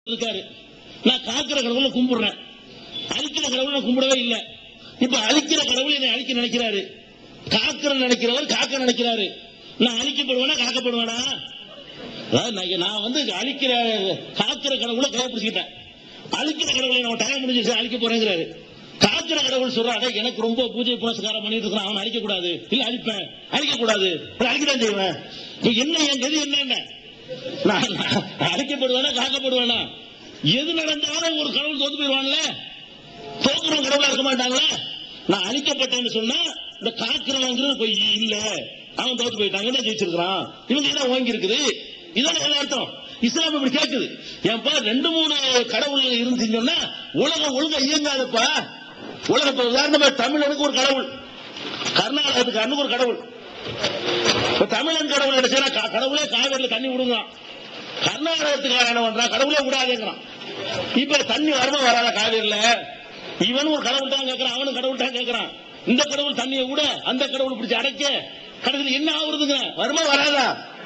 இருக்காரு நான் காக்கிற கடவுளை கும்பிடுறேன் அழிக்கிற கடவுளை நான் கும்பிடவே இல்லை இப்ப அழிக்கிற கடவுள் என்னை அழிக்க நினைக்கிறாரு காக்கிற நினைக்கிறவர் காக்க நினைக்கிறாரு நான் அழிக்கப்படுவேனா காக்கப்படுவேனா அதாவது நான் நான் வந்து அழிக்கிற காக்கிற கடவுளை கைப்பிடிச்சிக்கிட்டேன் அழிக்கிற கடவுளை நம்ம டைம் முடிஞ்சிச்சு அழிக்க போறேங்கிறாரு காக்கிற கடவுள் சொல்றாரு எனக்கு ரொம்ப பூஜை புனஸ்காரம் பண்ணிட்டு இருக்கான் அவன் அழிக்க கூடாது இல்ல அழிப்பேன் அழிக்க கூடாது அழிக்கதான் செய்வேன் இப்ப என்ன என் கதி என்ன நான் நான் அழிக்கப்படுவேனா காக்கப்படுவேனா எது நடந்தாலும் ஒரு கடவுள் தோத்து போயிடுவான்ல தோக்குறவன் கடவுளா இருக்க மாட்டாங்களா நான் அழிக்கப்பட்டேன்னு சொன்னா இந்த காக்கிறவங்கிறது பொய் இல்ல அவன் தோத்து போயிட்டாங்க ஜெயிச்சிருக்கிறான் இவங்க என்ன வாங்கி இருக்குது இதான என்ன அர்த்தம் இஸ்லாம் இப்படி கேக்குது ஏன்பா ரெண்டு மூணு கடவுள் இருந்துச்சுன்னு சொன்னா உலகம் ஒழுங்கா இயங்காதுப்பா உலகம் இப்ப உதாரணமா தமிழனுக்கு ஒரு கடவுள் கர்நாடகத்துக்கு அன்னுக்கு ஒரு கடவுள் இப்ப தமிழன் கடவுள் என்ன செய்யறான்? க- கடவுளே காவிரியில தண்ணி விடுங்க கர்நாடகத்துக்காரன் என்ன பண்றான் கடவுளே விடாதேங்கிறான் இப்ப தண்ணி வரமா வராத காவிரியில இவனும் ஒரு கடவுள் தான் கேட்கறான் அவனும் கடவுள் தான் கேட்கறான் இந்த கடவுள் தண்ணியை விட அந்த கடவுள் பிடிச்சு அடைக்க கடைசியில் என்ன ஆகுறதுங்க வருமா வராதா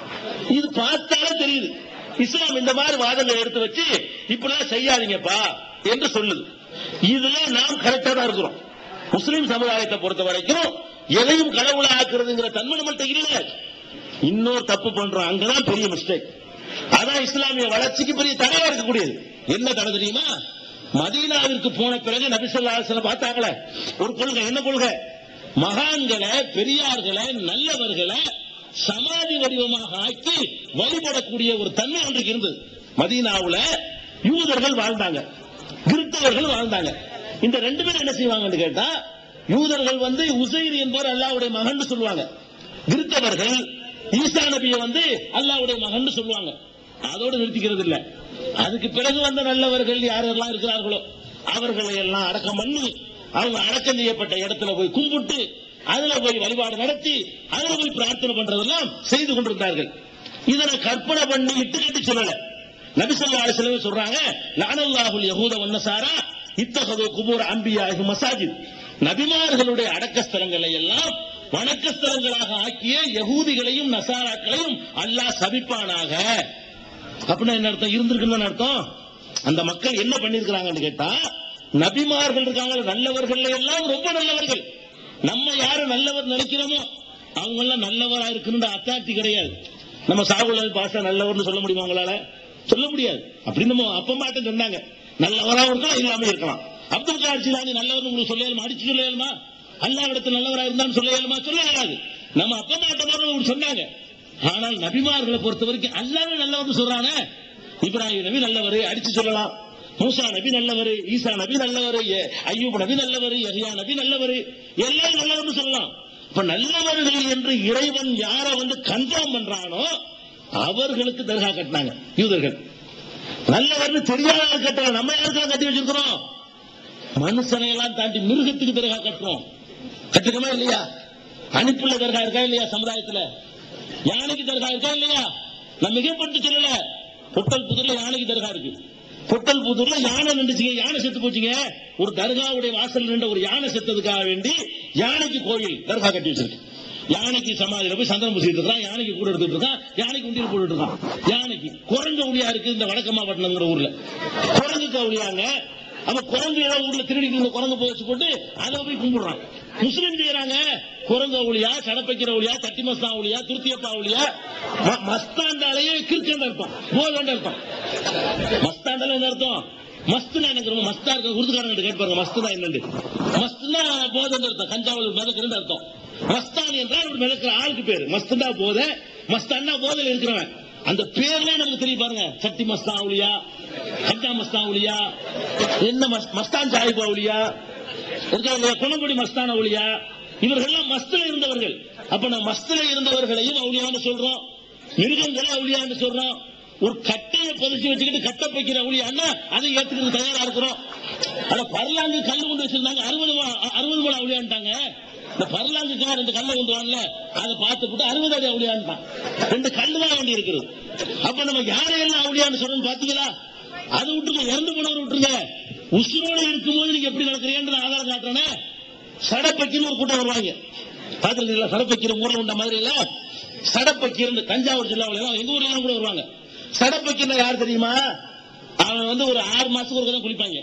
இது பார்த்தாலே தெரியுது இஸ்லாம் இந்த மாதிரி வாதங்களை எடுத்து வச்சு இப்படிலாம் செய்யாதீங்கப்பா என்று சொல்லுது இதுல நாம் கரெக்டா தான் இருக்கிறோம் முஸ்லிம் சமுதாயத்தை பொறுத்த வரைக்கும் எதையும் கடவுளை ஆக்குறதுங்கிற தன்மை நம்மள்ட்ட இல்ல இன்னொரு தப்பு பண்றோம் அங்கதான் பெரிய மிஸ்டேக் அதான் இஸ்லாமிய வளர்ச்சிக்கு பெரிய தடையா இருக்கக்கூடியது என்ன தடை தெரியுமா மதீனாவிற்கு போன பிறகு நபிசல்லாசன பார்த்தாங்களே ஒரு கொள்கை என்ன கொள்கை மகான்களை பெரியார்களை நல்லவர்களை சமாதி வடிவமாக ஆக்கி வழிபடக்கூடிய ஒரு தன்மை அன்றைக்கு இருந்தது மதீனாவுல யூதர்கள் வாழ்ந்தாங்க கிறிஸ்தவர்கள் வாழ்ந்தாங்க இந்த ரெண்டு பேரும் என்ன செய்வாங்கன்னு கேட்டா யூதர்கள் வந்து உசைர் என்பவர் அல்லாவுடைய மகன் சொல்லுவாங்க கிறிஸ்தவர்கள் ஈசா நபியை வந்து அல்லாவுடைய மகன் சொல்லுவாங்க அதோடு நிறுத்திக்கிறது இல்ல அதுக்கு பிறகு வந்த நல்லவர்கள் யாரெல்லாம் இருக்கிறார்களோ அவர்களை எல்லாம் அடக்கம் பண்ணி அவங்க அடக்கம் செய்யப்பட்ட இடத்துல போய் கும்பிட்டு அதுல போய் வழிபாடு நடத்தி அதுல போய் பிரார்த்தனை பண்றதெல்லாம் செய்து கொண்டிருந்தார்கள் இதனை கற்பனை பண்ணி இட்டு கட்டி சொல்லல நபிசல்லா அலிஸ்லமே சொல்றாங்க லானல்லாஹுல் யஹூத வன்னசாரா இத்தகது குபூர் அம்பியாஹி மசாஜித் நபிமார்களுடைய அடக்கஸ்தலங்களை எல்லாம் வணக்கஸ்தலங்களாக ஆக்கிய யகூதிகளையும் நசாராக்களையும் அல்லாஹ் சபிப்பானாக அப்படின்னா என்ன அர்த்தம் இருந்திருக்குன்னு அர்த்தம் அந்த மக்கள் என்ன பண்ணிருக்கிறாங்கன்னு கேட்டா நபிமார்கள் இருக்காங்க நல்லவர்கள் எல்லாம் ரொம்ப நல்லவர்கள் நம்ம யாரு நல்லவர் நினைக்கிறோமோ அவங்க எல்லாம் நல்லவரா இருக்குன்னு அத்தாட்சி கிடையாது நம்ம சாகுல பாஷா நல்லவர்னு சொல்ல முடியுமா உங்களால சொல்ல முடியாது அப்படின்னு நம்ம அப்பா மாட்டம் சொன்னாங்க நல்லவரா இருக்கலாம் இல்லாம இருக்கலாம் அப்துல் கார் ஜிலானி நல்லவர் உங்களுக்கு சொல்ல இயலுமா அடிச்சு சொல்ல இயலுமா அல்லா இடத்துல நல்லவரா இருந்தான்னு சொல்ல இயலுமா சொல்ல இயலாது நம்ம அப்பா மாட்டமாக உங்களுக்கு சொன்னாங்க ஆனால் நபிமார்களை பொறுத்த வரைக்கும் அல்லாவே நல்லவர்னு சொல்றானே இப்ராஹிம் நபி நல்லவர் அடிச்சு சொல்லலாம் மூசா நபி நல்லவர் ஈசா நபி நல்லவர் ஐயூப் நபி நல்லவர் யஹ்யா நபி நல்லவர் எல்லாம் நல்லவர்னு சொல்லலாம் இப்ப நல்லவர்கள் என்று இறைவன் யார வந்து கன்ஃபார்ம் பண்றானோ அவர்களுக்கு தர்கா கட்டினாங்க யூதர்கள் நல்லவர்னு தெரியாத கட்டல நம்ம யாருக்கா கட்டி வச்சிருக்கிறோம் மனுஷனை எல்லாம் தாண்டி மிருகத்துக்கு தர்கா கட்டுறோம் கட்டுக்கமா இல்லையா அனுப்புள்ள தர்கா இருக்கா இல்லையா சமுதாயத்துல யானைக்கு தர்கா இருக்கா இல்லையா நான் மிகப்பட்டு சொல்லல பொட்டல் புதூர்ல யானைக்கு தர்கா இருக்கு பொட்டல் புதூர்ல யானை நின்றுச்சுங்க யானை செத்து போச்சுங்க ஒரு தர்காவுடைய வாசல் நின்ற ஒரு யானை செத்ததுக்காக வேண்டி யானைக்கு கோயில் தர்கா கட்டி வச்சிருக்கு யானைக்கு சமாதியில போய் சந்தனம் பூசிட்டு இருக்கான் யானைக்கு கூட எடுத்துட்டு இருக்கான் யானைக்கு உண்டியல் போட்டுட்டு இருக்கான் யானைக்கு குரங்கு ஒளியா இருக்கு இந்த வடக்கமாப்பட்டினங்கிற ஊர்ல குரங்குக்கு ஒளியாங்க அவன் குரங்கு ஏதோ ஊர்ல திருடிட்டு இருந்த குரங்கு போய் வச்சு போட்டு அதை போய் கும்பிடுறான் முஸ்லிம் செய்யறாங்க குரங்க ஒளியா சடப்பைக்கிற ஒளியா தட்டி மஸ்தா ஒளியா துருத்தியப்பா ஒளியா ம- மஸ்தாண்டாலேயே கிறுக்கண்ட அர்த்தம் போதண்ட அர்த்தம் மஸ்தாண்டால என்ன அர்த்தம் மஸ்துனா எனக்கு ரொம்ப மஸ்தா இருக்க உருதுகாரங்க கேட்பாங்க மஸ்துனா என்னண்டு மஸ்துனா போதன் அர்த்தம் கஞ்சாவில் மிதக்கிறன்னு அர்த்தம் மஸ்தான் என்றால் ஒரு மிதக்கிற ஆளுக்கு பேரு மஸ்துனா போத மஸ்தான்னா போதையில் இருக்கிறவன் அந்த பேர்ல நமக்கு தெரியும் பாருங்க சக்தி மஸ்தா ஒளியா கஞ்சா மஸ்தா ஒளியா என்ன மஸ்- மஸ்தான் சாஹிபா ஒளியா இருக்காங்க குணங்குடி மஸ்தான ஒளியா இவர்கள்லாம் மஸ்துல இருந்தவர்கள் அப்ப நான் மஸ்துல இருந்தவர்களையும் அவுளியான்னு சொல்றோம் மிருகங்களை அவுளியான்னு சொல்றோம் ஒரு கட்டையை பதிச்சு வச்சுக்கிட்டு கட்டை பைக்கிற அவுளியான்னா அதை ஏத்துக்கிறது தயாரா இருக்கிறோம் ஆனா பரலாங்கு கல்லு கொண்டு வச்சிருந்தாங்க அறுபது அறுபது மணி அவுளியான்ட்டாங்க இந்த பரலாங்குக்காக ரெண்டு கல்லை கொண்டு வரல அதை பார்த்துட்டு அறுபது அடி அவுளியான்ட்டான் ரெண்டு கல்லு தான் வேண்டி இருக்குது அப்ப நம்ம யாரையெல்லாம் அவுளியான்னு சொல்றோம்னு பாத்தீங்களா அதை விட்டுங்க இறந்து போனவர் விட்டுருங்க உசுரோட இருக்கும்போது நீங்க எப்படி நடக்கிறீங்கன்ற ஆதாரம் காட்டுறேனே சடப்பக்கின்னு ஒரு கூட்டம் வருவாங்க பாத்துருக்கீங்களா சடப்பக்கிற ஊர்ல உண்ட மாதிரி இல்ல சடப்பக்கிர் இந்த தஞ்சாவூர் ஜில்லாவுல எல்லாம் எங்க ஊர்ல எல்லாம் கூட வருவாங்க சடப்பக்கின்னா யார் தெரியுமா அவன் வந்து ஒரு ஆறு மாசத்துக்கு ஒரு தான் குளிப்பாங்க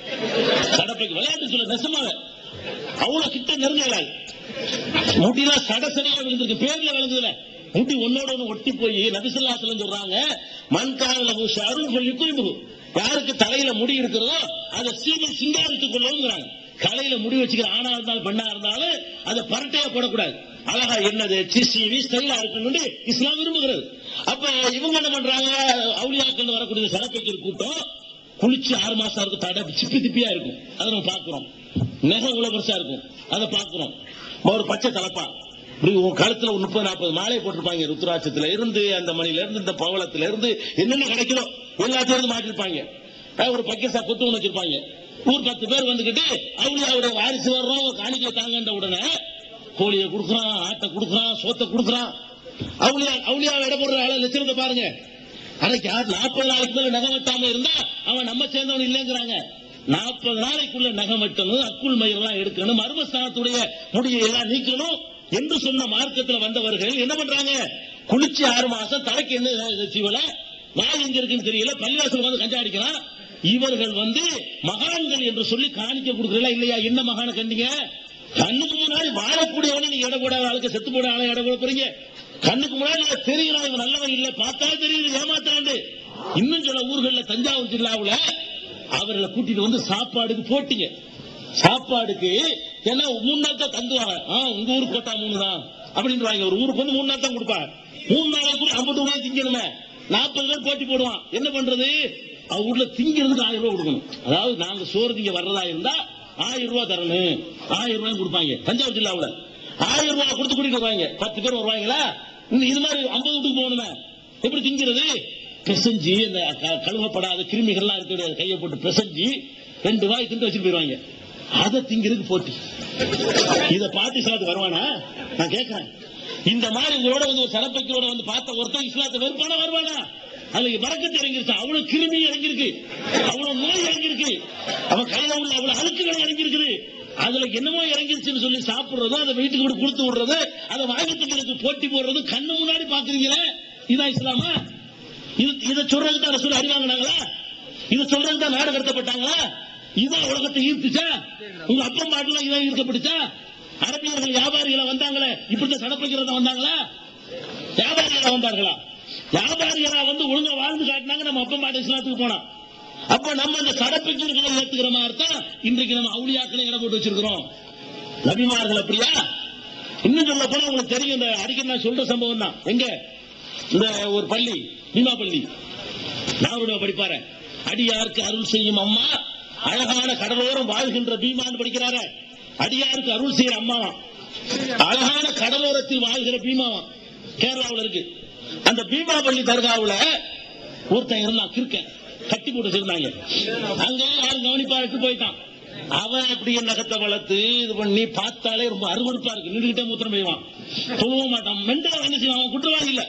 சடப்பைக்கு விளையாட்டு சொல்ல நெசமாவே அவ்வளவு கிட்ட நெருங்கலாது முடியெல்லாம் சடசடையா விழுந்திருக்கு பேர்ல விழுந்ததுல முடி ஒன்னோட ஒண்ணு ஒட்டி போய் நபிசுல்லாத்துல சொல்றாங்க மண்கால அருள் சொல்லி குறிப்பு யாருக்கு தலையில முடி இருக்கிறதோ அதை சீமை சிங்காரித்துக் கொள்ளவுங்கிறாங்க தலையில முடி வச்சுக்கிற ஆணா இருந்தாலும் பெண்ணா இருந்தாலும் அதை பரட்டையா போடக்கூடாது அழகா என்னது சிசிவி ஸ்டைலா இருக்கணும்னு இஸ்லாம் விரும்புகிறது அப்ப இவங்க என்ன பண்றாங்க அவுளியாக்கள் வரக்கூடிய சடப்பைக்கு கூட்டம் குளிச்சு ஆறு மாசம் இருக்கு தடை சிப்பி திப்பியா இருக்கும் அதை நம்ம பாக்குறோம் நெகை இவ்வளவு பெருசா இருக்கும் அதை பாக்குறோம் ஒரு பச்சை தலப்பா இப்படி உன் கழுத்துல ஒரு முப்பது நாற்பது மாலை போட்டிருப்பாங்க ருத்ராட்சத்துல இருந்து அந்த மணில இருந்து இந்த பவளத்துல இருந்து என்னென்ன கிடைக்குதோ எல்லாத்தையும் இருந்து மாட்டிருப்பாங்க அஹ் ஒரு பக்கெசா கொத்து ஒண்ணு வச்சிருப்பாங்க ஊர் பத்து பேர் வந்துகிட்டு அவங்களுடைய வாரிசு வர்றோம் காணிக்கை தாங்கன்ற உடனே கோழியை கொடுக்குறான் ஆட்டை கொடுக்குறான் சோத்தை கொடுக்குறான் அவளியா அவளியா இட போடுற ஆள லட்சணத்தை பாருங்க அன்னைக்கு யார் நாற்பது நாளைக்கு மேல நகை வெட்டாம இருந்தா அவன் நம்ம சேர்ந்தவன் இல்லைங்கிறாங்க நாற்பது நாளைக்குள்ள நகை வெட்டணும் அக்குள் மயிரெல்லாம் எடுக்கணும் மர்மஸ்தானத்துடைய முடியை எல்லாம் நீக்கணும் என்று சொன்ன மார்க்கத்துல வந்தவர்கள் என்ன பண்றாங்க குளிச்சு ஆறு மாசம் தலைக்கு என்ன சீவல வாய் எங்க இருக்குன்னு தெரியல பள்ளிவாசல் வந்து கஞ்சா அடிக்கிறான் இவர்கள் வந்து மகான்கள் என்று சொல்லி காணிக்க கொடுக்கறா இல்லையா என்ன மகான கண்டீங்க கண்ணுக்கு முன்னாடி வாழக்கூடியவனை நீங்க எடை போடாத ஆளுக்கு செத்து போட ஆளை எடை போட போறீங்க கண்ணுக்கு முன்னாடி நான் தெரியுறான் இவன் நல்லவன் இல்ல பார்த்தா தெரியுது ஏமாத்தாண்டு இன்னும் சில ஊர்கள்ல தஞ்சாவூர் ஜில்லாவுல அவர்களை கூட்டிட்டு வந்து சாப்பாடுக்கு போட்டீங்க சாப்பாடுக்கு ஏன்னா மூணு நாள் தான் தந்துவாங்க ஆ, உங்க ஊருக்கு போட்டா மூணு தான் அப்படின்னு வாங்க ஒரு ஊருக்கு வந்து மூணு நாள் தான் கொடுப்பாங்க மூணு நாளைக்கு ஐம்பது ரூபாய் திங்கணுமே நாற்பது பேர் போட்டி போடுவான் என்ன பண்றது அவங்க ஊர்ல திங்கிறதுக்கு ஆயிரம் ரூபாய் கொடுக்கணும் அதாவது நாங்க சோறு திங்க வர்றதா இருந்தா ஆயிரம் ரூபாய் தரணும் ஆயிரம் ரூபாய் கொடுப்பாங்க தஞ்சாவூர் ஜில்லாவுல ஆயிரம் ரூபாய் கொடுத்து கூட்டிட்டு வருவாங்க பத்து பேர் வருவாங்களா இந்த இது மாதிரி ஐம்பது வீட்டுக்கு போகணுமே எப்படி திங்கிறது பிசைஞ்சு இந்த க- கழுவப்படாத கிருமிகள்லாம் இருக்கிற கையை போட்டு பிசைஞ்சு ரெண்டு வாய் திண்டு வச்சுட்டு போயிருவாங்க அதை திங்கிறதுக்கு போட்டி இத பாட்டி இஸ்லாத்துக்கு வருவானா நான் கேட்கிறேன் இந்த மாதிரி உங்களோட வந்து ஒரு சரப்பைக்கோட வந்து பார்த்த ஒருத்தன் இஸ்லாத்தை வெறுப்பானா வருவானா அதுல பறக்கத்து இறங்கிருச்சு அவ்வளவு கிருமி இறங்கிருக்கு அவ்வளவு நோய் இறங்கிருக்கு அவன் கையில உள்ள அவ்வளவு அழுக்குகள் இறங்கிருக்குது அதுல என்னமோ இறங்கிருச்சுன்னு சொல்லி சாப்பிடுறதும் அதை வீட்டுக்கு கூட கொடுத்து விடுறது அதை வாங்கி திங்கிறதுக்கு போட்டி போடுறது கண்ணு முன்னாடி பாக்குறீங்களே இதான் இஸ்லாமா இது இதை சொல்றதுக்கு தான் ரசூல் அடி வாங்கினாங்களா இதை சொல்றதுக்கு தான் நாடு கடத்தப்பட்டாங்களா இதான் உலகத்தை ஈர்த்துச்சா உங்க அப்பா பாட்டுலாம் இதான் ஈர்க்கப்பட்டுச்சா அரபியர்கள் வியாபாரிகளை வந்தாங்களே இப்படித்தான் சடப்பைக்கிறத வந்தாங்களா வியாபாரிகளா வந்தார்களா வியாபாரிகளா வந்து ஒழுங்கா வாழ்ந்து காட்டினாங்க நம்ம அப்பா பாட்டு இஸ்லாத்துக்கு போனோம் அப்ப நம்ம இந்த சடப்பைக்கிறதை ஏத்துக்கிற மாதிரி தான் இன்றைக்கு நம்ம அவுளியாக்களை இடம் போட்டு வச்சிருக்கிறோம் நபிமார்கள் அப்படியா இன்னும் சொல்ல போனா உங்களுக்கு தெரியும் இந்த அடிக்கடி நான் சொல்ற சம்பவம் தான் எங்க இந்த ஒரு பள்ளி பீமா பள்ளி நாகருடைய படிப்பாரு அடியாருக்கு அருள் செய்யும் அம்மா அழகான கடலோரம் வாழ்கின்ற பீமான்னு படிக்கிறாரு அடியாருக்கு அருள் செய்யற அம்மாவா அழகான கடலோரத்தில் வாழ்கிற பீமாவா கேரளாவுல இருக்கு அந்த பீமா பள்ளி தர்காவுல ஒருத்தன் இருந்தான் கிறுக்கன் கட்டி போட்டு வச்சிருந்தாங்க அங்க யாரும் கவனிப்பாருக்கு போயிட்டான் அவன் அப்படியே நகத்தை வளர்த்து இது பண்ணி பார்த்தாலே ரொம்ப அருவருப்பா இருக்கு நின்றுகிட்டே மூத்திரம் பெய்வான் தொழுவ மாட்டான் மென்டலா என்ன செய்வான் அவன் குற்றவாளி இல்ல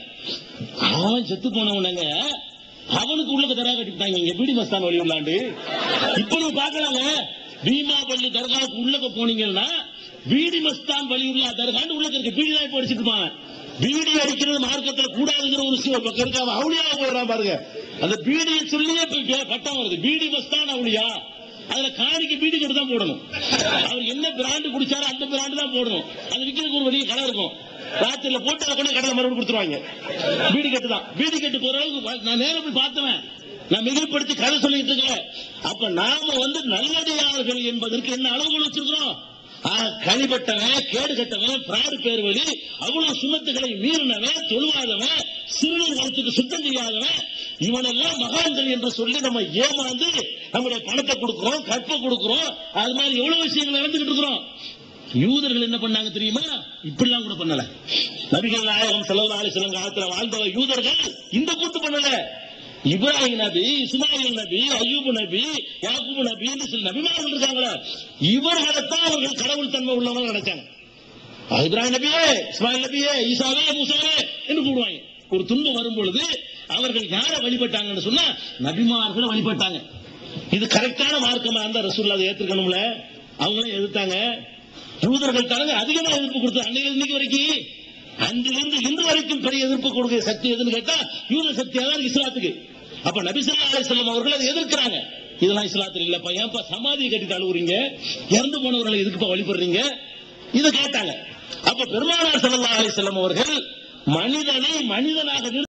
அவன் செத்து போனவனங்க அவனுக்கு உள்ள தரா கட்டிட்டாங்க இங்க பீடி மஸ்தான் வழி உள்ளாண்டு இப்ப நீங்க பாக்கலாங்க பீமா பள்ளி தர்காவுக்கு உள்ளக்க போனீங்கன்னா பீடி மஸ்தான் வழி உள்ள தர்காண்டு உள்ள இருக்க பீடி தான் படிச்சுட்டு இருப்பாங்க பீடி அடிக்கிறது மார்க்கத்துல கூடாதுங்கிற ஒரு விஷயம் ஒரு பக்கம் இருக்கு அவன் அவளியா போடுறான் பாருங்க அந்த பீடியை சொல்லியே இப்ப பே- பட்டம் வருது பீடி மஸ்தான் அவளியா அதுல காணிக்கு பீடி கட்டு தான் போடணும் அவர் என்ன பிராண்டு குடிச்சாரோ அந்த பிராண்டு தான் போடணும் அது விற்கிறதுக்கு ஒரு வெளிய கடை இருக்கும் ராத்திரில போட்டு அதை கொண்டு கடலை மறுபடியும் கொடுத்துருவாங்க பீடி கட்டு தான் பீடி கட்டு போற அளவுக்கு வா- நான் நேரம் போய் பார்த்தவன் நான் மிகைப்படுத்தி கதை சொல்லிட்டு இருக்கேன் அப்ப நாம வந்து நல்லடியார்கள் என்பதற்கு என்ன அளவுகள் வச்சிருக்கிறோம் ஆ, கழிபட்டவன் கேடு கட்டவன் பிராடு பேர் வழி அவ்வளவு சுண்ணத்துகளை மீறினவன் தொழுவாதவன் சிறுநீர் வளத்துக்கு சுத்தம் செய்யாதவன் இவனெல்லாம் மகான்கள் என்று சொல்லி நம்ம ஏமாந்து நம்முடைய பணத்தை கொடுக்கிறோம் கற்பை கொடுக்கிறோம் அது மாதிரி எவ்வளவு விஷயங்கள் நடந்துகிட்டு இருக்கிறோம் யூதர்கள் என்ன பண்ணாங்க தெரியுமா இப்படிலாம் கூட பண்ணல நபிகள் நாயகம் ஸல்லல்லாஹு அலைஹி வஸல்லம் காலத்துல வாழ்ந்த யூதர்கள் இந்த கூத்து பண்ணல இப்ராஹிம் நபி இஸ்மாயில் நபி அய்யூப் நபி யாக்கூப் நபி என்று சில நபிமார்கள் இருக்காங்களா இவர்களைத்தான் அவர்கள் கடவுள் தன்மை உள்ளவங்க நினைச்சாங்க அது இப்ராஹிம் நபியே இஸ்மாயில் நபியே ஈசாவே மூசாவே என்று கூடுவாங்க ஒரு துன்பம் வரும் பொழுது அவர்கள் யாரை வழிபட்டாங்கன்னு சொன்னா நபிமார்களை வழிபட்டாங்க இது கரெக்டான மார்க்கமா இருந்தா ரசூல்லா அதை ஏத்துக்கணும்ல அவங்களும் எதிர்த்தாங்க யூதர்கள் தானங்க அதிகமா எதிர்ப்பு கொடுத்து அன்னைக்கு இன்னைக்கு வரைக்கும் அன்றிலிருந்து இன்று வரைக்கும் பெரிய எதிர்ப்பு கொடுக்கிற சக்தி எதுன்னு கேட்டா யூத சக்தியா தான் இருக்கு இஸ்லாத்துக்கு அப்ப நபி ஸல்லல்லாஹு அலைஹி வஸல்லம் அவர்கள் அதை எதிர்க்கிறாங்க இதெல்லாம் இஸ்லாத்தில் இல்லப்பா ஏன்பா சமாதியை கட்டிட்டு அழுவுறீங்க இறந்து போனவர்களை எதுக்குப்பா வழிபடுறீங்க இதை கேட்டாங்க அப்ப பெருமானார் ஸல்லல்லாஹு அலைஹி வஸல்லம் அவர்கள் மனிதனை மனிதனாக நிறுத்த